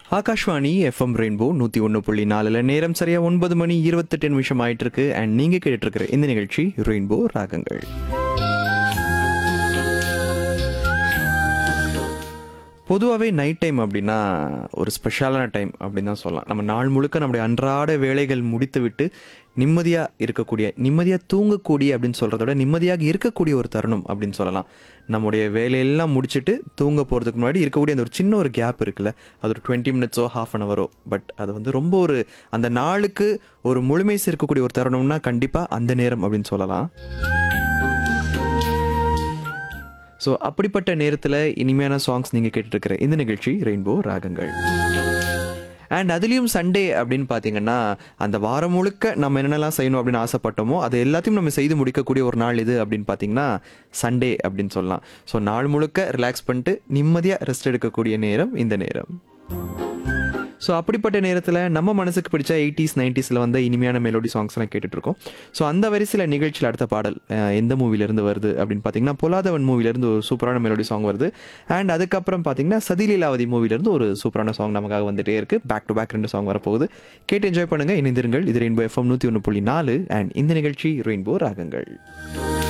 Akashvani FM rainbow நூற்றி ஒன்று புள்ளி நாலில் நேரம் சரியாக ஒன்பது மணி இருபத்தெட்டு நிமிஷம் ஆயிட்டு இருக்கு அண்ட் நீங்கள் கேட்டுட்டு இருக்கிற இந்த நிகழ்ச்சி ரெயின்போ ராகங்கள் பொதுவாகவே நைட் டைம் அப்படின்னா ஒரு ஸ்பெஷலான டைம் அப்படின்னு தான் சொல்லலாம் நம்ம நாள் முழுக்க நம்முடைய அன்றாட வேலைகள் முடித்து விட்டு நிம்மதியாக இருக்கக்கூடிய நிம்மதியாக தூங்கக்கூடிய அப்படின்னு சொல்கிறத விட நிம்மதியாக இருக்கக்கூடிய ஒரு தருணம் அப்படின்னு சொல்லலாம் நம்முடைய வேலையெல்லாம் முடிச்சுட்டு தூங்க போகிறதுக்கு முன்னாடி இருக்கக்கூடிய அந்த ஒரு சின்ன ஒரு கேப் இருக்குல்ல அது ஒரு டுவெண்ட்டி மினிட்ஸோ ஹாஃப் அன் ஹவரோ பட் அது வந்து ரொம்ப ஒரு அந்த நாளுக்கு ஒரு முழுமை சேர்க்கக்கூடிய ஒரு தருணம்னா கண்டிப்பாக அந்த நேரம் அப்படின்னு சொல்லலாம் ஸோ அப்படிப்பட்ட நேரத்தில் இனிமையான சாங்ஸ் நீங்கள் கேட்டுருக்கிற இந்த நிகழ்ச்சி ரெயின்போ ராகங்கள் அண்ட் அதுலேயும் சண்டே அப்படின்னு பார்த்தீங்கன்னா அந்த வாரம் முழுக்க நம்ம என்னென்னலாம் செய்யணும் அப்படின்னு ஆசைப்பட்டோமோ அது எல்லாத்தையும் நம்ம செய்து முடிக்கக்கூடிய ஒரு நாள் இது அப்படின்னு பார்த்தீங்கன்னா சண்டே அப்படின்னு சொல்லலாம் ஸோ நாள் முழுக்க ரிலாக்ஸ் பண்ணிட்டு நிம்மதியாக ரெஸ்ட் எடுக்கக்கூடிய நேரம் இந்த நேரம் ஸோ அப்படிப்பட்ட நேரத்தில் நம்ம மனசுக்கு பிடிச்ச எயிட்டிஸ் நைன்டிஸில் வந்த இனிமையான மெலோடி சாங்ஸ்லாம் கேட்டுட்டு இருக்கோம் ஸோ அந்த வரிசையில் நிகழ்ச்சியில் அடுத்த பாடல் அஹ், எந்த மூவிலேருந்து வருது அப்படின்னு பார்த்தீங்கன்னா பொலாதவன் மூவிலேருந்து ஒரு சூப்பரான மெலோடி சாங் வருது அண்ட் அதுக்கப்புறம் பார்த்தீங்கன்னா சதிலீலாவதி மூவிலேருந்து ஒரு சூப்பரான சாங் நமக்காக வந்துட்டே இருக்கு பேக் டு பேக் ரெண்டு சாங் வரப்போகுது கேட்டு என்ஜாய் பண்ணுங்க இணைந்திருங்கள் இது ரெயின்போ எஃப்எம் நூற்றி ஒன்று புள்ளி நாலு அண்ட் இந்த நிகழ்ச்சி ரெயின்போ ராகங்கள்